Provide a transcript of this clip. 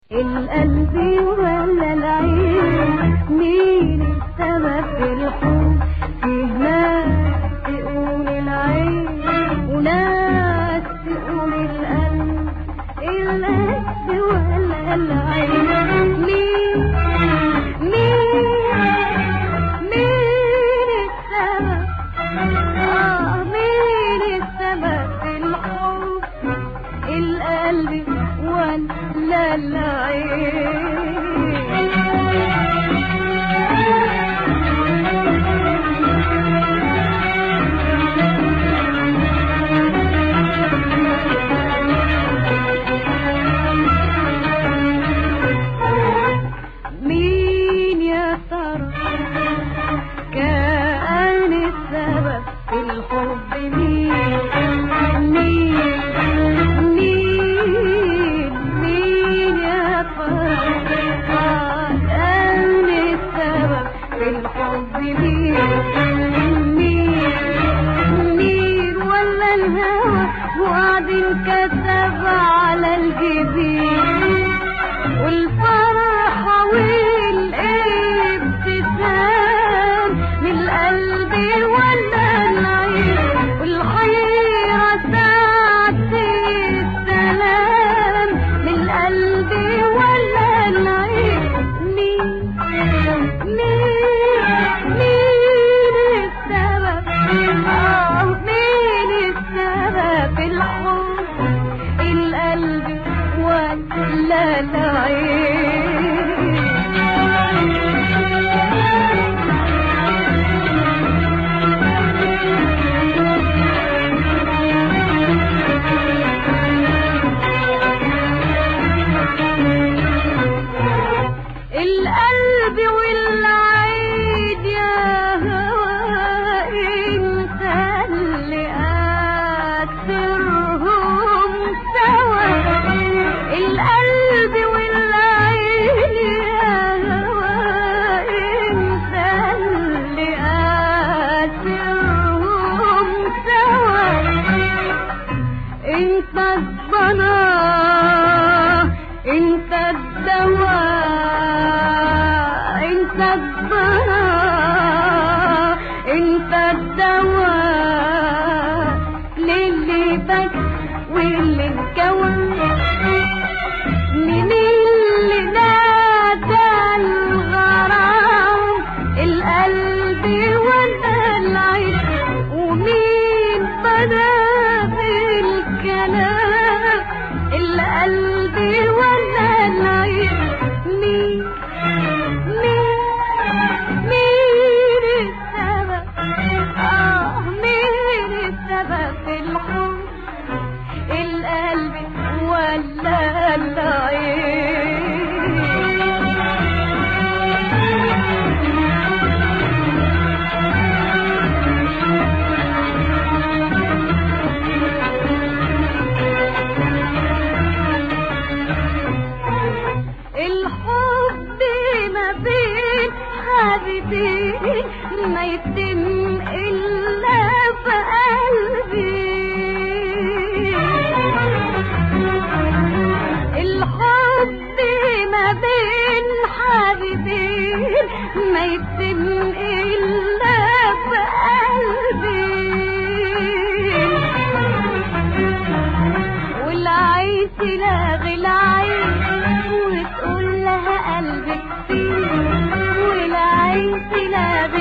القلب ولا العين مين السبب في الحب فيه ناس تقول العين وناس تقول القلب القلب ولا العين مين مين مين السبب آه مين السبب في الحب القلب ولا العين مين يا ترى كان السبب في الحب مين مين مين مين يا ترى كان السبب في الحب مين مين مين ولا الهوى وعد انكتب على الجبين والفرحة والابتسام من القلب ولا العين والحيرة ساعة السلام من القلب ولا العين مين مين مين السبب آه مين السبب في الحب القلب ولا القلب والعيد يا هوا انت اللي اثرهم سوا القلب والعين يا هوا انت اللي اثرهم سوا انت الضنا انت الدواء انت الضنا انت الدواء للي بك واللي انكوى من اللي نادى الغرام القلب ولا العين ومين بدا في الكلام القلب ولا العين مين مين مين السبب آه مين السبب في الحب القلب ولا الحب ما بين حبيبين ما يتم إلا في قلبي الحب ما بين حبيبين ما يتم إلا في قلبي والعين تلاغي العين وتقول لها قلبك فيه والعين تلاغي